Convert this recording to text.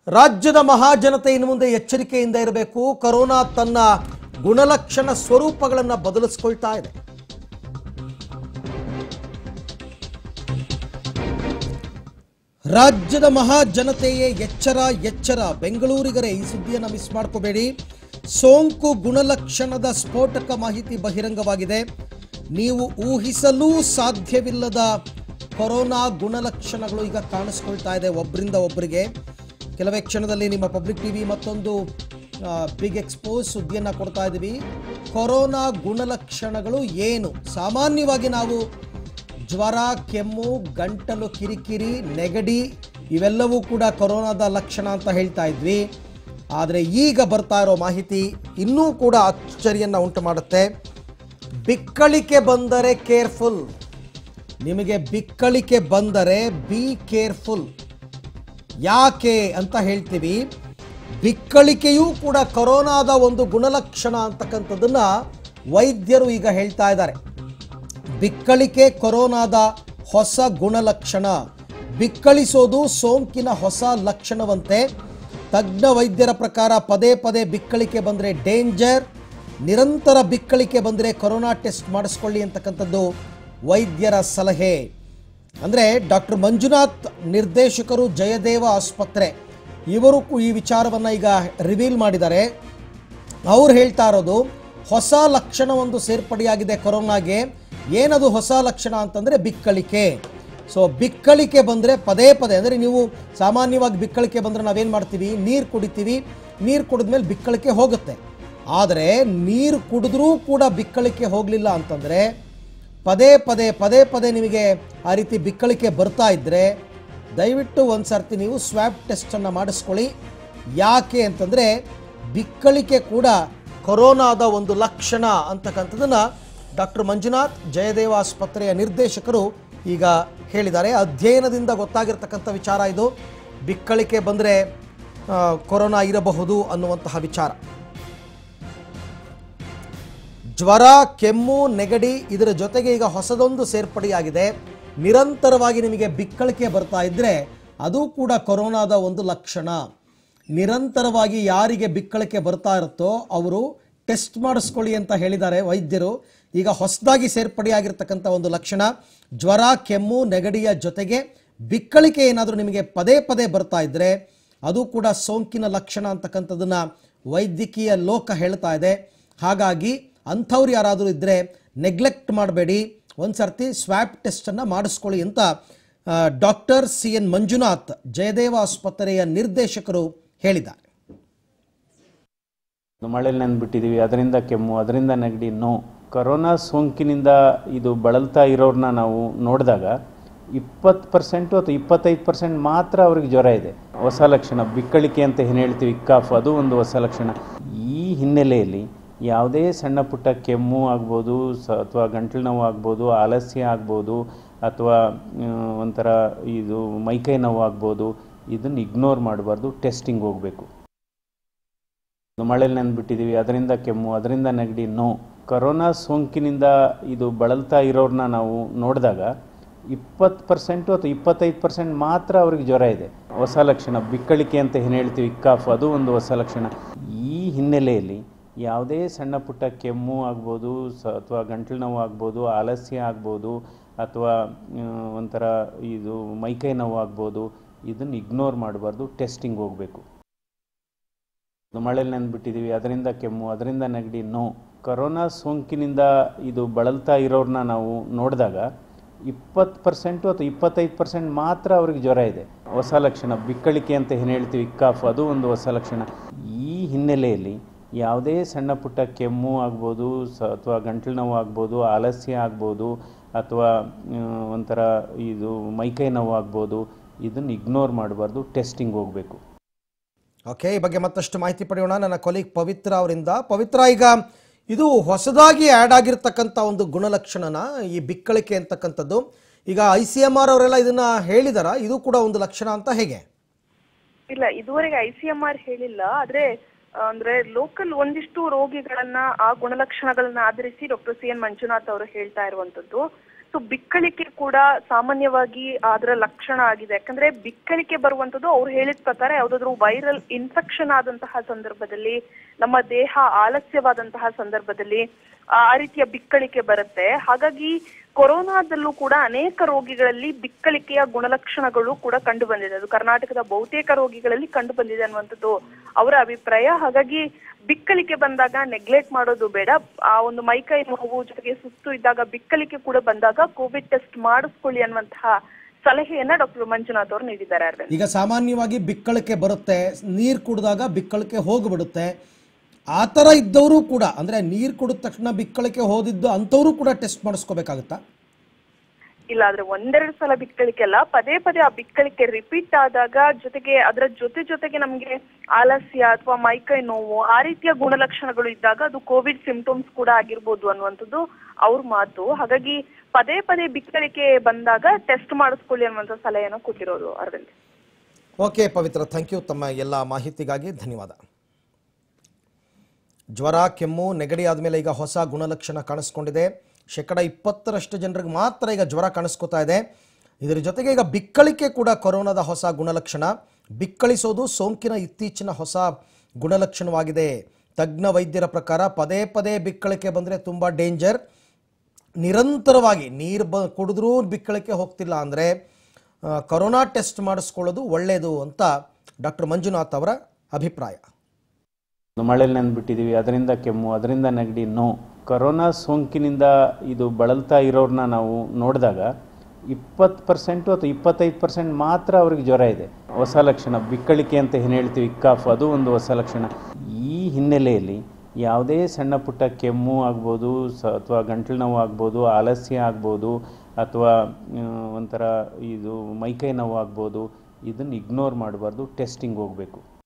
ರಾಜ್ಯದ ಮಹಾಜನತೆ ಇನ್ನು ಮುಂದೆ ಎಚ್ಚರಿಕೆಯಿಂದ ಇರಬೇಕು ಕೊರೋನಾ ತನ್ನ ಗುಣಲಕ್ಷಣ ಸ್ವರೂಪಗಳನ್ನು ಬದಲಿಸ್ಕೊಳ್ತಾ ಇದೆ ರಾಜ್ಯದ ಮಹಾಜನತೆಯೇ ಎಚ್ಚರ ಎಚ್ಚರ ಬೆಂಗಳೂರಿಗರೇ ಈ ಸುದ್ದಿಯನ್ನು ಮಿಸ್ ಮಾಡ್ಕೋಬೇಡಿ ಸೋಂಕು ಗುಣಲಕ್ಷಣದ ಸ್ಫೋಟಕ ಮಾಹಿತಿ ಬಹಿರಂಗವಾಗಿದೆ ನೀವು ಊಹಿಸಲೂ ಸಾಧ್ಯವಿಲ್ಲದ ಕೊರೋನಾ ಗುಣಲಕ್ಷಣಗಳು ಈಗ ಕಾಣಿಸ್ಕೊಳ್ತಾ ಇದೆ ಒಬ್ಬರಿಂದ ಒಬ್ಬರಿಗೆ ಕೆಲವೇ ಕ್ಷಣದಲ್ಲಿ ನಿಮ್ಮ ಪಬ್ಲಿಕ್ ಟಿವಿ ಮತ್ತೊಂದು ಬಿಗ್ ಎಕ್ಸ್ಪೋಸ್ ಸುದ್ದಿಯನ್ನು ಕೊಡ್ತಾ ಇದ್ದೀವಿ ಕೊರೋನಾ ಗುಣಲಕ್ಷಣಗಳು ಏನು ಸಾಮಾನ್ಯವಾಗಿ ನಾವು ಜ್ವರ ಕೆಮ್ಮು ಗಂಟಲು ಕಿರಿಕಿರಿ ನೆಗಡಿ ಇವೆಲ್ಲವೂ ಕೂಡ ಕೊರೋನಾದ ಲಕ್ಷಣ ಅಂತ ಹೇಳ್ತಾ ಇದ್ವಿ ಆದರೆ ಈಗ ಬರ್ತಾ ಇರೋ ಮಾಹಿತಿ ಇನ್ನೂ ಕೂಡ ಅಚ್ಚರಿಯನ್ನು ಉಂಟು ಮಾಡುತ್ತೆ ಬಿಕ್ಕಳಿಕೆ ಬಂದರೆ ಕೇರ್ಫುಲ್ ನಿಮಗೆ ಬಿಕ್ಕಳಿಕೆ ಬಂದರೆ ಬಿ ಕೇರ್ಫುಲ್ ಯಾಕೆ ಅಂತ ಹೇಳ್ತೀವಿ ಬಿಕ್ಕಳಿಕೆಯೂ ಕೂಡ ಕೊರೋನಾದ ಒಂದು ಗುಣಲಕ್ಷಣ ಅಂತಕ್ಕಂಥದ್ದನ್ನ ವೈದ್ಯರು ಈಗ ಹೇಳ್ತಾ ಇದ್ದಾರೆ ಬಿಕ್ಕಳಿಕೆ ಕೊರೋನಾದ ಹೊಸ ಗುಣಲಕ್ಷಣ ಬಿಕ್ಕಳಿಸೋದು ಸೋಂಕಿನ ಹೊಸ ಲಕ್ಷಣವಂತೆ ತಜ್ಞ ವೈದ್ಯರ ಪ್ರಕಾರ ಪದೇ ಪದೇ ಬಿಕ್ಕಳಿಕೆ ಬಂದರೆ ಡೇಂಜರ್ ನಿರಂತರ ಬಿಕ್ಕಳಿಕೆ ಬಂದರೆ ಕೊರೋನಾ ಟೆಸ್ಟ್ ಮಾಡಿಸ್ಕೊಳ್ಳಿ ಅಂತಕ್ಕಂಥದ್ದು ವೈದ್ಯರ ಸಲಹೆ ಅಂದರೆ ಡಾಕ್ಟರ್ ಮಂಜುನಾಥ್ ನಿರ್ದೇಶಕರು ಜಯದೇವ ಆಸ್ಪತ್ರೆ ಇವರು ಕು- ಈ ವಿಚಾರವನ್ನು ಈಗ ರಿವೀಲ್ ಮಾಡಿದ್ದಾರೆ ಅವ್ರು ಹೇಳ್ತಾ ಇರೋದು ಹೊಸ ಲಕ್ಷಣ ಒಂದು ಸೇರ್ಪಡೆಯಾಗಿದೆ ಕೊರೋನಾಗೆ ಏನದು ಹೊಸ ಲಕ್ಷಣ ಅಂತಂದರೆ ಬಿಕ್ಕಳಿಕೆ ಸೊ ಬಿಕ್ಕಳಿಕೆ ಬಂದರೆ ಪದೇ ಪದೇ ಅಂದರೆ ನೀವು ಸಾಮಾನ್ಯವಾಗಿ ಬಿಕ್ಕಳಿಕೆ ಬಂದರೆ ನಾವೇನು ಮಾಡ್ತೀವಿ ನೀರು ಕುಡಿತೀವಿ ನೀರು ಕುಡಿದ್ಮೇಲೆ ಬಿಕ್ಕಳಿಕೆ ಹೋಗುತ್ತೆ ಆದರೆ ನೀರು ಕುಡಿದ್ರೂ ಕೂಡ ಬಿಕ್ಕಳಿಕೆ ಹೋಗಲಿಲ್ಲ ಅಂತಂದರೆ ಪದೇ ಪದೇ ಪದೇ ಪದೇ ನಿಮಗೆ ಆ ರೀತಿ ಬಿಕ್ಕಳಿಕೆ ಬರ್ತಾ ಇದ್ದರೆ ದಯವಿಟ್ಟು ಒಂದು ಸರ್ತಿ ನೀವು ಸ್ವ್ಯಾಬ್ ಟೆಸ್ಟನ್ನು ಮಾಡಿಸ್ಕೊಳ್ಳಿ ಯಾಕೆ ಅಂತಂದರೆ ಬಿಕ್ಕಳಿಕೆ ಕೂಡ ಕೊರೋನಾದ ಒಂದು ಲಕ್ಷಣ ಅಂತಕ್ಕಂಥದ್ದನ್ನು ಡಾಕ್ಟರ್ ಮಂಜುನಾಥ್ ಜಯದೇವ ಆಸ್ಪತ್ರೆಯ ನಿರ್ದೇಶಕರು ಈಗ ಹೇಳಿದ್ದಾರೆ ಅಧ್ಯಯನದಿಂದ ಗೊತ್ತಾಗಿರ್ತಕ್ಕಂಥ ವಿಚಾರ ಇದು ಬಿಕ್ಕಳಿಕೆ ಬಂದರೆ ಕೊರೋನಾ ಇರಬಹುದು ಅನ್ನುವಂತಹ ವಿಚಾರ ಜ್ವರ ಕೆಮ್ಮು ನೆಗಡಿ ಇದರ ಜೊತೆಗೆ ಈಗ ಹೊಸದೊಂದು ಸೇರ್ಪಡೆಯಾಗಿದೆ ನಿರಂತರವಾಗಿ ನಿಮಗೆ ಬಿಕ್ಕಳಿಕೆ ಬರ್ತಾ ಇದ್ದರೆ ಅದು ಕೂಡ ಕೊರೋನಾದ ಒಂದು ಲಕ್ಷಣ ನಿರಂತರವಾಗಿ ಯಾರಿಗೆ ಬಿಕ್ಕಳಿಕೆ ಬರ್ತಾ ಇರುತ್ತೋ ಅವರು ಟೆಸ್ಟ್ ಮಾಡಿಸ್ಕೊಳ್ಳಿ ಅಂತ ಹೇಳಿದ್ದಾರೆ ವೈದ್ಯರು ಈಗ ಹೊಸದಾಗಿ ಸೇರ್ಪಡೆಯಾಗಿರ್ತಕ್ಕಂಥ ಒಂದು ಲಕ್ಷಣ ಜ್ವರ ಕೆಮ್ಮು ನೆಗಡಿಯ ಜೊತೆಗೆ ಬಿಕ್ಕಳಿಕೆ ಏನಾದರೂ ನಿಮಗೆ ಪದೇ ಪದೇ ಬರ್ತಾ ಇದ್ದರೆ ಅದು ಕೂಡ ಸೋಂಕಿನ ಲಕ್ಷಣ ಅಂತಕ್ಕಂಥದ್ದನ್ನು ವೈದ್ಯಕೀಯ ಲೋಕ ಹೇಳ್ತಾ ಇದೆ ಹಾಗಾಗಿ ಅಂಥವ್ರು ಯಾರಾದರೂ ಇದ್ದರೆ ನೆಗ್ಲೆಕ್ಟ್ ಮಾಡಬೇಡಿ ಒಂದು ಸರ್ತಿ ಸ್ವ್ಯಾಬ್ ಟೆಸ್ಟನ್ನು ಮಾಡಿಸ್ಕೊಳ್ಳಿ ಅಂತ doctor C N Manjunath Jayadeva ಆಸ್ಪತ್ರೆಯ ನಿರ್ದೇಶಕರು ಹೇಳಿದ್ದಾರೆ ಮಳೆಯಲ್ಲಿ ನೆಂದ್ಬಿಟ್ಟಿದ್ದೀವಿ ಅದರಿಂದ ಕೆಮ್ಮು ಅದರಿಂದ ನೆಗಡಿ ನೋ ಕೊರೋನಾ ಸೋಂಕಿನಿಂದ ಇದು ಬಳಲ್ತಾ ಇರೋರನ್ನ ನಾವು ನೋಡಿದಾಗ ಇಪ್ಪತ್ತು ಪರ್ಸೆಂಟು ಅಥವಾ ಇಪ್ಪತ್ತೈದು ಪರ್ಸೆಂಟ್ ಮಾತ್ರ ಅವ್ರಿಗೆ ಜ್ವರ ಇದೆ ಹೊಸ ಲಕ್ಷಣ ಬಿಕ್ಕಳಿಕೆ ಅಂತ ಏನು ಹೇಳ್ತೀವಿ ಕಾಫ್ ಅದು ಒಂದು ಹೊಸ ಲಕ್ಷಣ ಈ ಹಿನ್ನೆಲೆಯಲ್ಲಿ ಯಾವುದೇ ಸಣ್ಣ ಪುಟ್ಟ ಕೆಮ್ಮು ಆಗ್ಬೋದು ಸ ಅಥವಾ ಗಂಟಲು ನೋವು ಆಗ್ಬೋದು ಆಲಸ್ಯ ಆಗ್ಬೋದು ಅಥವಾ ಆ, ಒಂಥರ ಇದು ಮೈಕೈ ನೋವು ಆಗ್ಬೋದು ಇದನ್ನು ಇಗ್ನೋರ್ ಮಾಡಬಾರ್ದು ಟೆಸ್ಟಿಂಗ್ ಹೋಗಬೇಕು ಮಳೆಯಲ್ಲಿ ನೆಂದ್ಬಿಟ್ಟಿದ್ದೀವಿ ಅದರಿಂದ ಕೆಮ್ಮು ಅದರಿಂದ ನೆಗಡಿ ನೋ ಕೊರೋನಾ ಸೋಂಕಿನಿಂದ ಇದು ಬಳಲ್ತಾ ಇರೋರನ್ನ ನಾವು ನೋಡಿದಾಗ ಇಪ್ಪತ್ತು ಪರ್ಸೆಂಟು ಅಥವಾ ಇಪ್ಪತ್ತೈದು ಪರ್ಸೆಂಟ್ ಮಾತ್ರ ಅವ್ರಿಗೆ ಜ್ವರ ಇದೆ ಹೊಸ ಲಕ್ಷಣ ಬಿಕ್ಕಳಿಕೆ ಅಂತ ಏನು ಹೇಳ್ತೀವಿ ಕಾಫ್ ಅದು ಒಂದು ಹೊಸ ಲಕ್ಷಣ ಈ ಹಿನ್ನೆಲೆಯಲ್ಲಿ ಯಾವುದೇ ಸಣ್ಣ ಪುಟ್ಟ ಕೆಮ್ಮು ಆಗ್ಬೋದು ಸ ಅಥವಾ ಗಂಟಲು ನೋವು ಆಗ್ಬೋದು ಆಲಸ್ಯ ಆಗ್ಬೋದು ಅಥವಾ ಆ, ಒಂಥರ ಇದು ಮೈಕೈ ನೋವು ಆಗ್ಬೋದು ಇದನ್ನು ಇಗ್ನೋರ್ ಮಾಡಬಾರ್ದು ಟೆಸ್ಟಿಂಗ್ ಹೋಗಬೇಕು ಮಳೆಯಲ್ಲಿ ನೆಂದ್ಬಿಟ್ಟಿದ್ದೀವಿ ಅದರಿಂದ ಕೆಮ್ಮು ಅದರಿಂದ ನೆಗಡಿ ನೋ ಕೊರೋನಾ ಸೋಂಕಿನಿಂದ ಇದು ಬಳಲ್ತಾ ಇರೋರನ್ನ ನಾವು ನೋಡಿದಾಗ ಇಪ್ಪತ್ತು ಪರ್ಸೆಂಟು ಅಥವಾ ಇಪ್ಪತ್ತೈದು ಪರ್ಸೆಂಟ್ ಮಾತ್ರ ಅವ್ರಿಗೆ ಜ್ವರ ಇದೆ ಹೊಸ ಲಕ್ಷಣ ಬಿಕ್ಕಳಿಕೆ ಅಂತ ಏನು ಹೇಳ್ತೀವಿ ಕಾಫ್ ಅದು ಒಂದು ಹೊಸ ಲಕ್ಷಣ ಈ ಹಿನ್ನೆಲೆಯಲ್ಲಿ ಯಾವುದೇ ಸಣ್ಣ ಪುಟ್ಟ ಕೆಮ್ಮು ಆಗ್ಬೋದು ಸ ಅಥವಾ ಗಂಟಲು ನೋವು ಆಗ್ಬೋದು ಆಲಸ್ಯ ಆಗ್ಬೋದು ಅಥವಾ ಆ, ಒಂಥರ ಇದು ಮೈಕೈ ನೋವು ಆಗ್ಬೋದು ಇದನ್ನು ಇಗ್ನೋರ್ ಮಾಡಬಾರ್ದು ಟೆಸ್ಟಿಂಗ್ ಹೋಗಬೇಕು ಓಕೆ ಈ ಬಗ್ಗೆ ಮತ್ತಷ್ಟು ಮಾಹಿತಿ ಪಡೆಯೋಣ ನನ್ನ ಕೊಲೀಗ್ ಪವಿತ್ರ ಅವರಿಂದ ಪವಿತ್ರ ಈಗ ಇದು ಹೊಸದಾಗಿ ಆ್ಯಡ್ ಆಗಿರ್ತಕ್ಕಂಥ ಒಂದು ಗುಣಲಕ್ಷಣನ ಈ ಬಿಕ್ಕಳಿಕೆ ಅಂತಕ್ಕಂಥದ್ದು ಈಗ ಐ ಸಿ ಎಮ್ ಆರ್ ಅವರೆಲ್ಲ ಇದನ್ನ ಹೇಳಿದಾರ ಇದು ಕೂಡ ಒಂದು ಲಕ್ಷಣ ಅಂತ ಹೇಗೆ ಇಲ್ಲ ಇದುವರೆಗೆ ಐ ಸಿ ಎಂ ಆರ್ ಹೇಳಿಲ್ಲ ಆದ್ರೆ ಆ, ಅಂದ್ರೆ ಲೋಕಲ್ ಒಂದಿಷ್ಟು ರೋಗಿಗಳನ್ನ ಆ ಗುಣಲಕ್ಷಣಗಳನ್ನ ಆಧರಿಸಿ ಡಾಕ್ಟರ್ ಸಿ ಎನ್ ಮಂಜುನಾಥ್ ಅವರು ಹೇಳ್ತಾ ಇರುವಂತದ್ದು ಸೊ ಬಿಕ್ಕಳಿಕೆ ಕೂಡ ಸಾಮಾನ್ಯವಾಗಿ ಅದರ ಲಕ್ಷಣ ಆಗಿದೆ ಯಾಕಂದ್ರೆ ಬಿಕ್ಕಳಿಕೆ ಬರುವಂತದ್ದು ಅವ್ರು ಹೇಳಿದ ಪ್ರಕಾರ ಯಾವ್ದಾದ್ರು ವೈರಲ್ ಇನ್ಫೆಕ್ಷನ್ ಆದಂತಹ ಸಂದರ್ಭದಲ್ಲಿ ನಮ್ಮ ದೇಹ ಆಲಸ್ಯವಾದಂತಹ ಸಂದರ್ಭದಲ್ಲಿ ಆ ಆ ರೀತಿಯ ಬಿಕ್ಕಳಿಕೆ ಬರುತ್ತೆ ಹಾಗಾಗಿ ಕೊರೋನಾದಲ್ಲೂ ಕೂಡ ಅನೇಕ ರೋಗಿಗಳಲ್ಲಿ ಬಿಕ್ಕಳಿಕೆಯ ಗುಣಲಕ್ಷಣಗಳು ಕೂಡ ಕಂಡು ಬಂದಿದೆ ಅದು ಕರ್ನಾಟಕದ ಬಹುತೇಕ ರೋಗಿಗಳಲ್ಲಿ ಕಂಡು ಬಂದಿದೆ ಅನ್ನುವಂಥದ್ದು ಅವರ ಅಭಿಪ್ರಾಯ ಹಾಗಾಗಿ ಬಿಕ್ಕಳಿಕೆ ಬಂದಾಗ ನೆಗ್ಲೆಕ್ಟ್ ಮಾಡೋದು ಬೇಡ ಆ ಒಂದು ಮೈಕೈ ನೋವು ಜೊತೆಗೆ ಸುಸ್ತು ಇದ್ದಾಗ ಬಿಕ್ಕಳಿಕೆ ಕೂಡ ಬಂದಾಗ ಕೋವಿಡ್ ಟೆಸ್ಟ್ ಮಾಡಿಸ್ಕೊಳ್ಳಿ ಅನ್ನುವಂತಹ ಸಲಹೆಯನ್ನ ಡಾಕ್ಟರ್ ಮಂಜುನಾಥ್ ಅವರು ನೀಡಿದ್ದಾರೆ ಅರವಿಂದ್ ಈಗ ಸಾಮಾನ್ಯವಾಗಿ ಬಿಕ್ಕಳಿಕೆ ಬರುತ್ತೆ ನೀರು ಕುಡಿದಾಗ ಬಿಕ್ಕಳಿಕೆ ಹೋಗಿಬಿಡುತ್ತೆ ಆ ಥರ ಇದ್ದವರು ಕೂಡ ಅಂದರೆ ನೀರು ಕುಡಿದ ತಕ್ಷಣ ಬಿಕ್ಕಳಿಕೆ ಹೋದಿದ್ದು ಅಂಥವರು ಕೂಡ ಟೆಸ್ಟ್ ಮಾಡಿಸ್ಕೋಬೇಕಾಗುತ್ತಾ ಇಲ್ಲ ಆದ್ರೆ ಒಂದೆರಡು ಸಲ ಬಿಕ್ಕಳಿಕೆ ಅಲ್ಲ ಪದೇ ಪದೇ ಆ ಬಿಕ್ಕಳಿಕೆ ರಿಪೀಟ್ ಆದಾಗ ಜೊತೆಗೆ ಅದರ ಜೊತೆ ಜೊತೆಗೆ ನಮ್ಗೆ ಆಲಸ್ಯ ಅಥವಾ ಮೈಕೈ ನೋವು ಆ ರೀತಿಯ ಗುಣಲಕ್ಷಣಗಳು ಇದ್ದಾಗ ಅದು ಕೋವಿಡ್ ಸಿಂಪ್ಟಮ್ಸ್ ಕೂಡ ಆಗಿರ್ಬೋದು ಅನ್ನುವಂಥದ್ದು ಅವ್ರ ಮಾತು ಹಾಗಾಗಿ ಪದೇ ಪದೇ ಬಿಕ್ಕಳಿಕೆ ಬಂದಾಗ ಟೆಸ್ಟ್ ಮಾಡಿಸ್ಕೊಳ್ಳಿ ಅನ್ನುವಂಥ ಸಲಹೆಯನ್ನು ಕೊಟ್ಟಿರೋದು Arvind okay Pavitra thank you ತಮ್ಮ ಎಲ್ಲ ಮಾಹಿತಿಗಾಗಿ ಧನ್ಯವಾದ ಜ್ವರ ಕೆಮ್ಮು ನೆಗಡಿ ಆದಮೇಲೆ ಈಗ ಹೊಸ ಗುಣಲಕ್ಷಣ ಕಾಣಿಸ್ಕೊಂಡಿದೆ ಶೇಕಡ ಇಪ್ಪತ್ತರಷ್ಟು ಜನರಿಗೆ ಮಾತ್ರ ಈಗ ಜ್ವರ ಕಾಣಿಸ್ಕೊತಾ ಇದೆ ಇದರ ಜೊತೆಗೆ ಈಗ ಬಿಕ್ಕಳಿಕೆ ಕೂಡ ಕೊರೋನಾದ ಹೊಸ ಗುಣಲಕ್ಷಣ ಬಿಕ್ಕಳಿಸೋದು ಸೋಂಕಿನ ಇತ್ತೀಚಿನ ಹೊಸ ಗುಣಲಕ್ಷಣವಾಗಿದೆ ತಜ್ಞ ವೈದ್ಯರ ಪ್ರಕಾರ ಪದೇ ಪದೇ ಬಿಕ್ಕಳಿಕೆ ಬಂದರೆ ತುಂಬ ಡೇಂಜರ್ ನಿರಂತರವಾಗಿ ನೀರು ಬ ಕುಡಿದ್ರೂ ಬಿಕ್ಕಳಿಕೆ ಹೋಗ್ತಿಲ್ಲ ಅಂದರೆ ಕೊರೋನಾ ಟೆಸ್ಟ್ ಮಾಡಿಸ್ಕೊಳ್ಳೋದು ಒಳ್ಳೆಯದು ಅಂತ ಡಾಕ್ಟರ್ ಮಂಜುನಾಥ್ ಅವರ ಅಭಿಪ್ರಾಯ ಮಳೆಯಲ್ಲಿ ನೆಂದ್ಬಿಟ್ಟಿದ್ದೀವಿ ಅದರಿಂದ ಕೆಮ್ಮು ಅದರಿಂದ ನೆಗಡಿ ನೋ ಕೊರೋನಾ ಸೋಂಕಿನಿಂದ ಇದು ಬಳಲ್ತಾ ಇರೋರನ್ನ ನಾವು ನೋಡಿದಾಗ ಇಪ್ಪತ್ತು ಪರ್ಸೆಂಟು ಅಥವಾ ಇಪ್ಪತ್ತೈದು ಪರ್ಸೆಂಟ್ ಮಾತ್ರ ಅವ್ರಿಗೆ ಜ್ವರ ಇದೆ ಹೊಸ ಲಕ್ಷಣ ಬಿಕ್ಕಳಿಕೆ ಅಂತ ಏನು ಹೇಳ್ತೀವಿ ಕಾಫ್ ಅದು ಒಂದು ಹೊಸ ಲಕ್ಷಣ ಈ ಹಿನ್ನೆಲೆಯಲ್ಲಿ ಯಾವುದೇ ಸಣ್ಣ ಪುಟ್ಟ ಕೆಮ್ಮು ಆಗ್ಬೋದು ಸ ಅಥವಾ ಗಂಟಲು ನೋವು ಆಗ್ಬೋದು ಆಲಸ್ಯ ಆಗ್ಬೋದು ಅಥವಾ ಆ, ಒಂಥರ ಇದು ಮೈಕೈ ನೋವು ಆಗ್ಬೋದು ಇದನ್ನು ಇಗ್ನೋರ್ ಮಾಡಬಾರ್ದು ಟೆಸ್ಟಿಂಗ್ ಹೋಗಬೇಕು